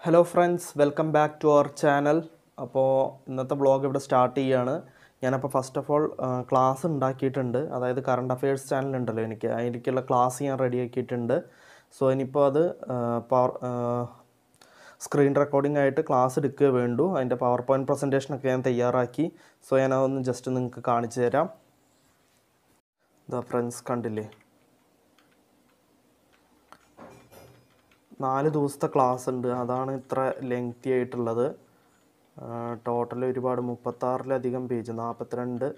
hello friends welcome back to our channel അപ്പോൾ ഇന്നത്തെ vlog ഇവിടെ സ്റ്റാർട്ട് ചെയ്യുകയാണ് ഞാനപ്പോൾ ഫസ്റ്റ് ഓഫ് ഓൾ ക്ലാസ് ഉണ്ടാക്കിയിട്ടുണ്ട് അതായത് കറണ്ട് അഫയേഴ്സ് ചാനൽ ഉണ്ടല്ലോ എനിക്ക് അതിലേക്കുള്ള ക്ലാസ് ഞാൻ റെഡിയാക്കിയിട്ടുണ്ട് സോ ഇനിയിപ്പോൾ അത് പവർ സ്ക്രീൻ റെക്കോർഡിംഗ് ആയിട്ട് ക്ലാസ് എടുക്കുക വേണ്ടു അതിൻ്റെ പവർ പോയിൻറ്റ് പ്രസൻറ്റേഷനൊക്കെ ഞാൻ തയ്യാറാക്കി സോ ഞാൻ അതൊന്ന് ജസ്റ്റ് നിങ്ങൾക്ക് കാണിച്ചു തരാം ഇതാ ഫ്രണ്ട്സ് കണ്ടില്ലേ നാല് ദിവസത്തെ ക്ലാസ് ഉണ്ട് അതാണ് ഇത്ര ലെങ്തി ആയിട്ടുള്ളത് ടോട്ടൽ ഒരുപാട് മുപ്പത്താറിലധികം പേജ് നാൽപ്പത്തിരണ്ട്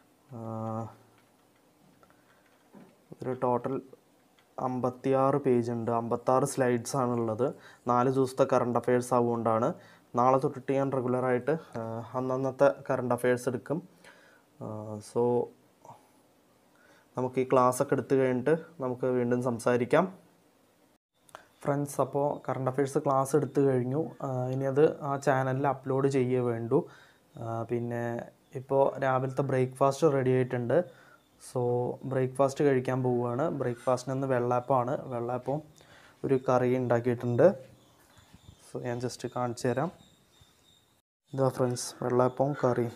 ഒരു ടോട്ടൽ അമ്പത്തിയാറ് പേജ് ഉണ്ട് അമ്പത്താറ് സ്ലൈഡ്സ് ആണുള്ളത് നാല് ദിവസത്തെ കറണ്ട് അഫയേഴ്സ് ആവുകൊണ്ടാണ് നാളെ തൊട്ടിട്ട് ഞാൻ റെഗുലറായിട്ട് അന്നന്നത്തെ കറണ്ട് അഫയേഴ്സ് എടുക്കും സോ നമുക്ക് ഈ ക്ലാസ് ഒക്കെ എടുത്തു കഴിഞ്ഞിട്ട് നമുക്ക് വീണ്ടും സംസാരിക്കാം ഫ്രണ്ട്സ് അപ്പോൾ കറണ്ട് അഫയേഴ്സ് ക്ലാസ് എടുത്തു കഴിഞ്ഞു ആ, ഇനി അത് ആ ചാനലിൽ അപ്ലോഡ് ചെയ്യേ വേണ്ടു ആ, പിന്നെ ഇപ്പോൾ രാവിലത്തെ ബ്രേക്ക്ഫാസ്റ്റ് റെഡി ആയിട്ടുണ്ട് സോ ബ്രേക്ക്ഫാസ്റ്റ് കഴിക്കാൻ പോവുകയാണ് ബ്രേക്ക്ഫാസ്റ്റിന് ഇന്ന് വെള്ളയപ്പമാണ് വെള്ളയപ്പം ഒരു കറി ഉണ്ടാക്കിയിട്ടുണ്ട് സോ ഞാൻ ജസ്റ്റ് കാണിച്ചു തരാം ഇതാ ഫ്രണ്ട്സ് വെള്ളയപ്പവും കറിയും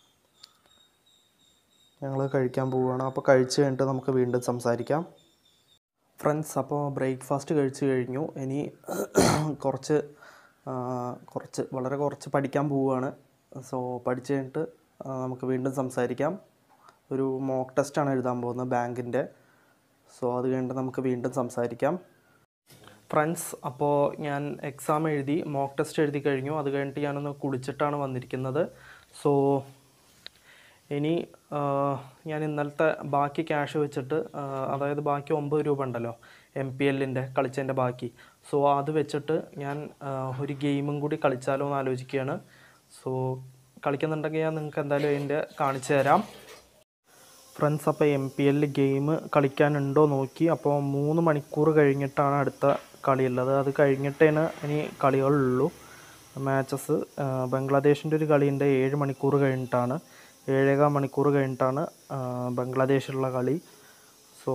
ഞങ്ങൾ കഴിക്കാൻ പോവുകയാണ് അപ്പോൾ കഴിച്ച് കഴിഞ്ഞിട്ട് നമുക്ക് വീണ്ടും സംസാരിക്കാം ഫ്രണ്ട്സ് അപ്പോൾ ബ്രേക്ക്ഫാസ്റ്റ് കഴിച്ച് കഴിഞ്ഞു ഇനി കുറച്ച് ആ, കുറച്ച് വളരെ കുറച്ച് പഠിക്കാൻ പോവുകയാണ് സോ പഠിച്ച് കഴിഞ്ഞിട്ട് ആ, നമുക്ക് വീണ്ടും സംസാരിക്കാം ഒരു മോക്ക് ടെസ്റ്റാണ് എഴുതാൻ പോകുന്നത് ബാങ്കിൻ്റെ സോ അത് കഴിഞ്ഞിട്ട് നമുക്ക് വീണ്ടും സംസാരിക്കാം ഫ്രണ്ട്സ് അപ്പോൾ ഞാൻ എക്സാം എഴുതി മോക്ക് ടെസ്റ്റ് എഴുതി കഴിഞ്ഞു അത് കഴിഞ്ഞിട്ട് ഞാനൊന്ന് കുളിച്ചിട്ടാണ് വന്നിരിക്കുന്നത് സോ ഇനി ആ, ഞാൻ ഇന്നലത്തെ ബാക്കി ക്യാഷ് വെച്ചിട്ട് ആ, അതായത് ബാക്കി ഒമ്പത് രൂപ ഉണ്ടല്ലോ എം പി എല്ലിൻ്റെ കളിച്ചതിൻ്റെ ബാക്കി സോ അത് വെച്ചിട്ട് ഞാൻ ആ, ഒരു ഗെയിമും കൂടി കളിച്ചാലോ എന്ന് ആലോചിക്കുകയാണ് സോ കളിക്കുന്നുണ്ടെങ്കിൽ ഞാൻ നിങ്ങൾക്ക് എന്തായാലും അതിൻ്റെ കാണിച്ചു തരാം ഫ്രണ്ട്സ് അപ്പോൾ എം പി എല്ലിൽ ഗെയിം കളിക്കാനുണ്ടോ നോക്കി അപ്പോൾ മൂന്ന് മണിക്കൂർ കഴിഞ്ഞിട്ടാണ് അടുത്ത കളിയുള്ളത് അത് കഴിഞ്ഞിട്ടേന് ഇനി കളികളുള്ളൂ മാച്ചസ് ബംഗ്ലാദേശിൻ്റെ ഒരു കളിയുണ്ട് ഏഴ് മണിക്കൂർ കഴിഞ്ഞിട്ടാണ് ഏഴേകാൽ മണിക്കൂർ കഴിഞ്ഞിട്ടാണ് ആ, ബംഗ്ലാദേശിലുള്ള കളി സോ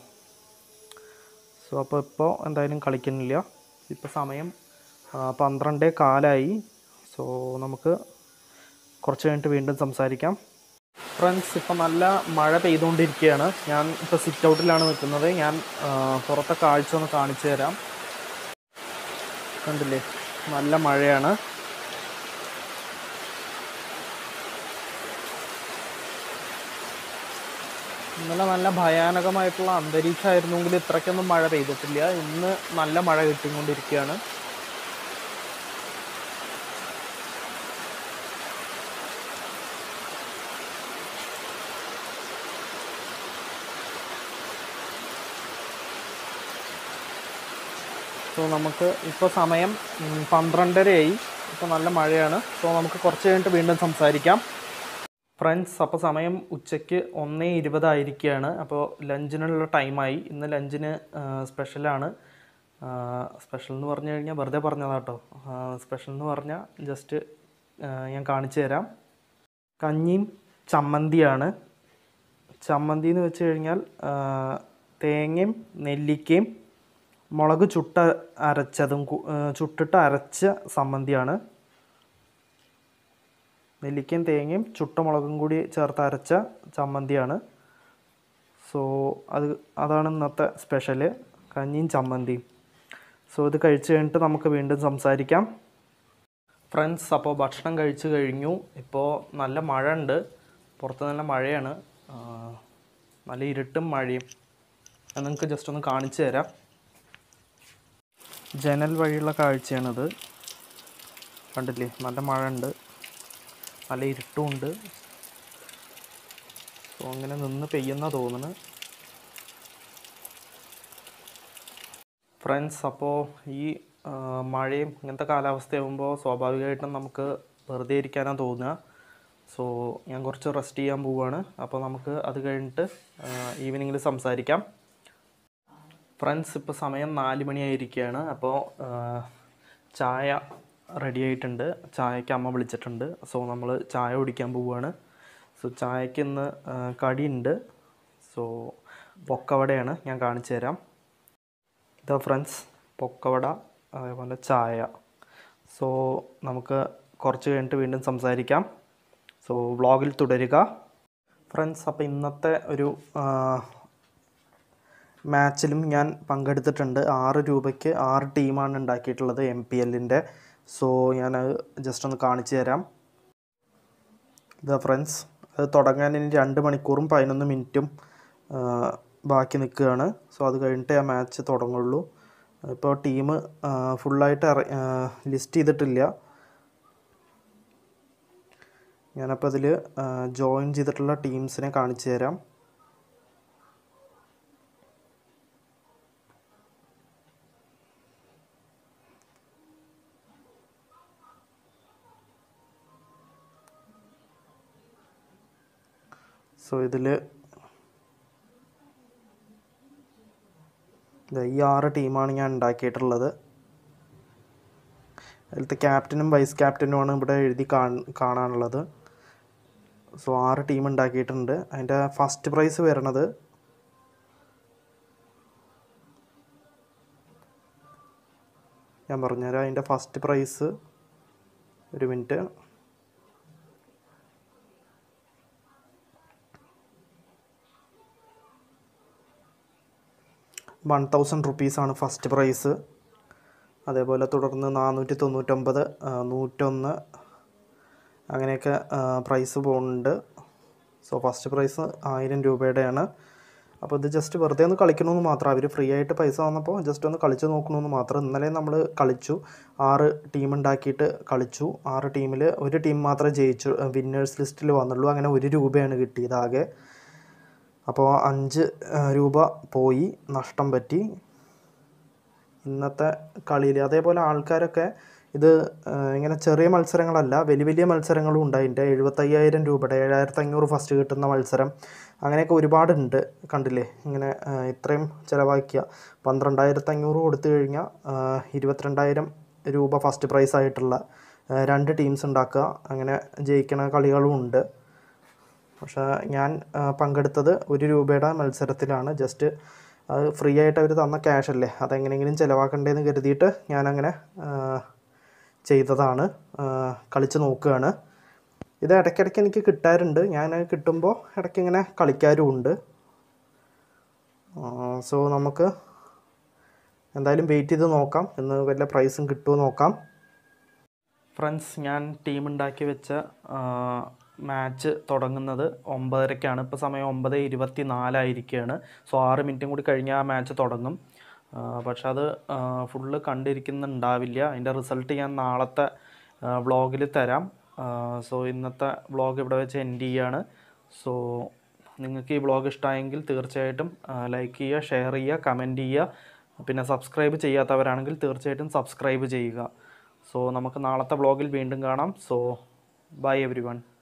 സോ അപ്പോൾ ഇപ്പോൾ എന്തായാലും കളിക്കുന്നില്ല ഇപ്പോൾ സമയം ആ, പന്ത്രണ്ടേ കാലായി സോ നമുക്ക് കുറച്ച് കഴിഞ്ഞിട്ട് വീണ്ടും സംസാരിക്കാം ഫ്രണ്ട്സ് ഇപ്പം നല്ല മഴ പെയ്തുകൊണ്ടിരിക്കുകയാണ് ഞാൻ ഇപ്പോൾ സിറ്റ് ഔട്ടിലാണ് നിൽക്കുന്നത് ഞാൻ ആ, പുറത്തെ കാഴ്ച ഒന്ന് കാണിച്ചു തരാം കണ്ടില്ലേ നല്ല മഴയാണ് ഇന്നലെ നല്ല ഭയാനകമായിട്ടുള്ള അന്തരീക്ഷമായിരുന്നെങ്കിൽ ഇത്രയ്ക്കൊന്നും മഴ പെയ്തിട്ടില്ല ഇന്ന് നല്ല മഴ കിട്ടിക്കൊണ്ടിരിക്കുകയാണ് സോ നമുക്ക് ഇപ്പോൾ സമയം ഉം, പന്ത്രണ്ടരയായി ഇപ്പോൾ നല്ല മഴയാണ് സോ നമുക്ക് കുറച്ച് കഴിഞ്ഞിട്ട് വീണ്ടും സംസാരിക്കാം ഫ്രണ്ട്സ് അപ്പോൾ സമയം ഉച്ചയ്ക്ക് ഒന്നേ ഇരുപതായിരിക്കുകയാണ് അപ്പോൾ ലഞ്ചിനുള്ള ടൈമായി ഇന്ന് ലഞ്ചിന് സ്പെഷ്യലാണ് സ്പെഷ്യൽ എന്ന് പറഞ്ഞു കഴിഞ്ഞാൽ വെറുതെ പറഞ്ഞതാ കേട്ടോ സ്പെഷ്യൽ എന്ന് പറഞ്ഞാൽ ജസ്റ്റ് ഞാൻ കാണിച്ചു തരാം കഞ്ഞിയും ചമ്മന്തിയാണ് ചമ്മന്തി എന്ന് വെച്ച് കഴിഞ്ഞാൽ ആ, തേങ്ങയും നെല്ലിക്കയും മുളക് ചുട്ട അരച്ചതും കു- ആ, ചുട്ടിട്ട് അരച്ച ചമ്മന്തിയാണ് നെല്ലിക്കയും തേങ്ങയും ചുട്ട മുളകും കൂടി ചേർത്ത് അരച്ച ചമ്മന്തിയാണ് സോ അത് അതാണ് ഇന്നത്തെ സ്പെഷ്യല് കഞ്ഞിയും ചമ്മന്തിയും സോ ഇത് കഴിച്ച് കഴിഞ്ഞിട്ട് നമുക്ക് വീണ്ടും സംസാരിക്കാം ഫ്രണ്ട്സ് അപ്പോൾ ഭക്ഷണം കഴിച്ച് കഴിഞ്ഞു ഇപ്പോൾ നല്ല മഴ ഉണ്ട് പുറത്ത് നല്ല മഴയാണ് ആ, നല്ല ഇരുട്ടും മഴയും അത് നിങ്ങൾക്ക് ജസ്റ്റ് ഒന്ന് കാണിച്ചു തരാം ജനൽ വഴിയുള്ള കാഴ്ചയാണിത് കണ്ടില്ലേ നല്ല മഴ ഉണ്ട് നല്ല ഇരുട്ടുമുണ്ട് സോ അങ്ങനെ നിന്ന് പെയ്യുന്ന തോന്നുന്നു ഫ്രണ്ട്സ് അപ്പോൾ ഈ ആ, മഴയും ഇങ്ങനത്തെ കാലാവസ്ഥയാകുമ്പോൾ സ്വാഭാവികമായിട്ടും നമുക്ക് വെറുതെ ഇരിക്കാനാണ് തോന്നുക സോ ഞാൻ കുറച്ച് റെസ്റ്റ് ചെയ്യാൻ പോവുകയാണ് അപ്പോൾ നമുക്ക് അത് കഴിഞ്ഞിട്ട് ഈവനിങ്ങിൽ സംസാരിക്കാം ഫ്രണ്ട്സ് ഇപ്പോൾ സമയം നാല് മണിയായിരിക്കുകയാണ് അപ്പോൾ ആ, ചായ റെഡി ആയിട്ടുണ്ട് ചായക്ക് അമ്മ വിളിച്ചിട്ടുണ്ട് സോ നമ്മൾ ചായ കുടിക്കാൻ പോവുകയാണ് സോ ചായക്ക് ഇന്ന് ആ, കടിയുണ്ട് സോ പൊക്കവടയാണ് ഞാൻ കാണിച്ചു തരാം ഇതാ ഫ്രണ്ട്സ് പൊക്കവട അതേപോലെ ചായ സോ നമുക്ക് കുറച്ച് കഴിഞ്ഞിട്ട് വീണ്ടും സംസാരിക്കാം സോ വ്ളോഗിൽ തുടരുക ഫ്രണ്ട്സ് അപ്പോൾ ഇന്നത്തെ ഒരു ആ, മാച്ചിലും ഞാൻ പങ്കെടുത്തിട്ടുണ്ട് ആറ് രൂപയ്ക്ക് ആറ് ടീമാണ് ഉണ്ടാക്കിയിട്ടുള്ളത് എം പി എല്ലിൻ്റെ സോ ഞാനത് ജസ്റ്റ് ഒന്ന് കാണിച്ചു തരാം ഇതാ ഫ്രണ്ട്സ് അത് തുടങ്ങാൻ ഇനി രണ്ട് മണിക്കൂറും പതിനൊന്ന് മിനിറ്റും ആ, ബാക്കി നിൽക്കുകയാണ് സോ അത് കഴിഞ്ഞിട്ടേ ആ മാച്ച് തുടങ്ങുള്ളൂ ഇപ്പോൾ ടീം ഫുള്ളായിട്ട് ലിസ്റ്റ് ചെയ്തിട്ടില്ല ഞാനപ്പോൾ അതിൽ ജോയിൻ ചെയ്തിട്ടുള്ള ടീംസിനെ കാണിച്ചു തരാം സോ ഇതിൽ ഈ ആറ് ടീമാണ് ഞാൻ ഉണ്ടാക്കിയിട്ടുള്ളത് അതിലത്തെ ക്യാപ്റ്റനും വൈസ് ക്യാപ്റ്റനുമാണ് ഇവിടെ എഴുതി കാൺ- കാണാനുള്ളത് സോ ആറ് ടീം ഉണ്ടാക്കിയിട്ടുണ്ട് അതിൻ്റെ ഫസ്റ്റ് പ്രൈസ് വരണത് ഞാൻ പറഞ്ഞുതരാം അതിൻ്റെ ഫസ്റ്റ് പ്രൈസ് ഒരു മിനിറ്റ് വൺ തൗസൻഡ് റുപ്പീസാണ് ഫസ്റ്റ് പ്രൈസ് അതേപോലെ തുടർന്ന് നാനൂറ്റി തൊണ്ണൂറ്റൊമ്പത് ആ, നൂറ്റൊന്ന് അങ്ങനെയൊക്കെ പ്രൈസ് പോകുന്നുണ്ട് സോ ഫസ്റ്റ് പ്രൈസ് ആയിരം രൂപയുടെയാണ് അപ്പോൾ ഇത് ജസ്റ്റ് വെറുതെ ഒന്ന് കളിക്കണമെന്ന് മാത്രം അവർ ഫ്രീ ആയിട്ട് പൈസ വന്നപ്പോൾ ജസ്റ്റ് ഒന്ന് കളിച്ച് നോക്കണമെന്ന് മാത്രം ഇന്നലെ നമ്മൾ കളിച്ചു ആറ് ടീം ഉണ്ടാക്കിയിട്ട് കളിച്ചു ആറ് ടീമിൽ ഒരു ടീം മാത്രമേ ജയിച്ചു വിന്നേഴ്സ് ലിസ്റ്റിൽ വന്നുള്ളൂ അങ്ങനെ ഒരു രൂപയാണ് കിട്ടിയത് ആകെ അപ്പോൾ അഞ്ച് ആ, രൂപ പോയി നഷ്ടം പറ്റി ഇന്നത്തെ കളിയിൽ അതേപോലെ ആൾക്കാരൊക്കെ ഇത് ആ, ഇങ്ങനെ ചെറിയ മത്സരങ്ങളല്ല വലിയ വലിയ മത്സരങ്ങളും ഉണ്ട് അതിൻ്റെ എഴുപത്തയ്യായിരം രൂപയുടെ ഏഴായിരത്തി അഞ്ഞൂറ് ഫസ്റ്റ് കിട്ടുന്ന മത്സരം അങ്ങനെയൊക്കെ ഒരുപാടുണ്ട് കണ്ടില്ലേ ഇങ്ങനെ ആ, ഇത്രയും ചിലവാക്കിയ പന്ത്രണ്ടായിരത്തി അഞ്ഞൂറ് കൊടുത്തു കഴിഞ്ഞാൽ ആ, ഇരുപത്തിരണ്ടായിരം രൂപ ഫസ്റ്റ് പ്രൈസ് ആയിട്ടുള്ള ആ, രണ്ട് ടീംസ് ഉണ്ടാക്കുക അങ്ങനെ ജയിക്കണ കളികളും ഉണ്ട് പക്ഷേ ഞാൻ ആ, പങ്കെടുത്തത് ഒരു രൂപയുടെ മത്സരത്തിലാണ് ജസ്റ്റ് അത് ഫ്രീ ആയിട്ട് അവർ തന്ന ക്യാഷ് അല്ലേ അതെങ്ങനെയെങ്കിലും ചിലവാക്കണ്ടേന്ന് കരുതിയിട്ട് ഞാനങ്ങനെ ആ, ചെയ്തതാണ് ആ, കളിച്ച് നോക്കുകയാണ് ഇത് ഇടയ്ക്കിടയ്ക്ക് എനിക്ക് കിട്ടാറുണ്ട് ഞാൻ കിട്ടുമ്പോൾ ഇടയ്ക്ക് ഇങ്ങനെ കളിക്കാറുമുണ്ട് സോ നമുക്ക് എന്തായാലും വെയിറ്റ് ചെയ്ത് നോക്കാം ഇന്ന് വല്ല പ്രൈസും കിട്ടുമോ നോക്കാം ഫ്രണ്ട്സ് ഞാൻ ടീം ഉണ്ടാക്കി വെച്ച മാച്ച് തുടങ്ങുന്നത് ഒമ്പതരയ്ക്കാണ് ഇപ്പോൾ സമയം ഒമ്പത് ഇരുപത്തി നാലായിരിക്കുകയാണ് സോ ആറ് മിനിറ്റും കൂടി കഴിഞ്ഞാൽ ആ മാച്ച് തുടങ്ങും ആ, പക്ഷെ അത് ഫുള്ള് കണ്ടിരിക്കുന്നുണ്ടാവില്ല അതിൻ്റെ റിസൾട്ട് ഞാൻ നാളത്തെ വ്ളോഗിൽ തരാം സോ ഇന്നത്തെ വ്ളോഗ് ഇവിടെ വെച്ച് എൻഡ് ചെയ്യാണ് സോ നിങ്ങൾക്ക് ഈ വ്ളോഗ് ഇഷ്ടമായെങ്കിൽ തീർച്ചയായിട്ടും ലൈക്ക് ചെയ്യുക ഷെയർ ചെയ്യുക കമൻറ്റ് ചെയ്യുക പിന്നെ സബ്സ്ക്രൈബ് ചെയ്യാത്തവരാണെങ്കിൽ തീർച്ചയായിട്ടും സബ്സ്ക്രൈബ് ചെയ്യുക സോ നമുക്ക് നാളത്തെ വ്ളോഗിൽ വീണ്ടും കാണാം സോ ബൈ എവരി വൺ